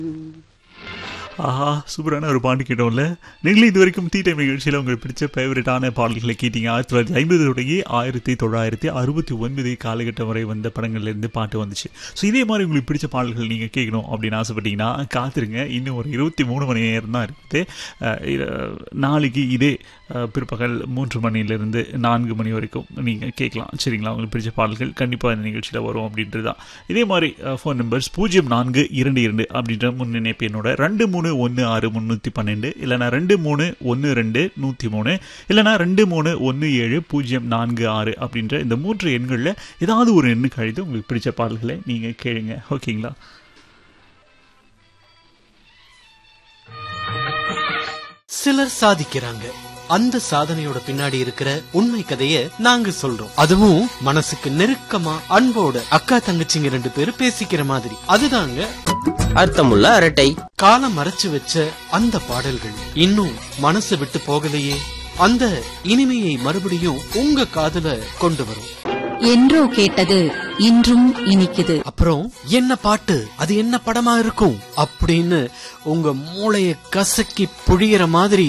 ஆஹா சூப்பரான ஒரு பாட்டு கேட்டோம்ல நீங்களும் இது வரைக்கும் டீ டைம் நிகழ்ச்சியில் உங்களுக்கு பிடிச்ச ஃபேவரட்டான பாடல்களை கேட்டீங்க ஆயிரத்தி தொள்ளாயிரத்தி ஐம்பது தொடங்கி ஆயிரத்தி தொள்ளாயிரத்தி அறுபத்தி ஒன்பது காலகட்டம் வரை வந்த படங்கள்லேருந்து பாட்டு வந்துச்சு ஸோ இதே மாதிரி உங்களுக்கு பிடிச்ச பாடல்கள் நீங்கள் கேட்கணும் அப்படின்னு ஆசைப்பட்டீங்கன்னா காத்துருங்க இன்னும் ஒரு இருபத்தி மூணு மணி நேரம் தான் இருக்குது அஹ் இது, நாளைக்கு இதே அஹ், பிற்பகல் மூன்று மணிலேருந்து நான்கு மணி வரைக்கும் நீங்கள் கேட்கலாம் சரிங்களா உங்களுக்கு பிடிச்ச பாடல்கள் கண்டிப்பாக இந்த நிகழ்ச்சியில் வரும் அப்படின்றது தான் இதே மாதிரி ஃபோன் நம்பர்ஸ் பூஜ்ஜியம் நான்கு இரண்டு இரண்டு அப்படின்ற முன்னிணைப்பு என்னோட ரெண்டு மூணு ஒன்று ஆறு முந்நூற்றி பன்னெண்டு இல்லைனா ரெண்டு மூணு ஒன்று ரெண்டு நூற்றி மூணு இல்லைனா ரெண்டு மூணு ஒன்று ஏழு பூஜ்ஜியம் நான்கு ஆறு அப்படின்ற இந்த மூன்று எண்களில் ஏதாவது ஒரு எண்ணுக்கு அழைத்து உங்களுக்கு பிடிச்ச பாடல்களை நீங்கள் கேளுங்க ஓகேங்களா சிலர் சாதிக்கிறாங்க அந்த சாதனையோட பின்னாடி இருக்கிற உண்மை கதைய நாங்க சொல்றோம் அதுவும் மனசுக்கு நெருக்கமா அன்போட அக்கா தங்கச்சிங்க ரெண்டு பேரும் பேசிக்கிற மாதிரி அதுதாங்க அர்த்தமுள்ள அரட்டை காலம் மறைச்சு வச்ச அந்த பாடல்கள் இன்னும் மனசு விட்டு போகலையே அந்த இனிமையை மறுபடியும் உங்க காதுல கொண்டு வரும் என்றோ கேட்டது இன்றும் இனிக்குது அப்புறம் என்ன பாட்டு அது என்ன படமா இருக்கும் அப்படின்னு உங்க மூளைய கசக்கி புழியற மாதிரி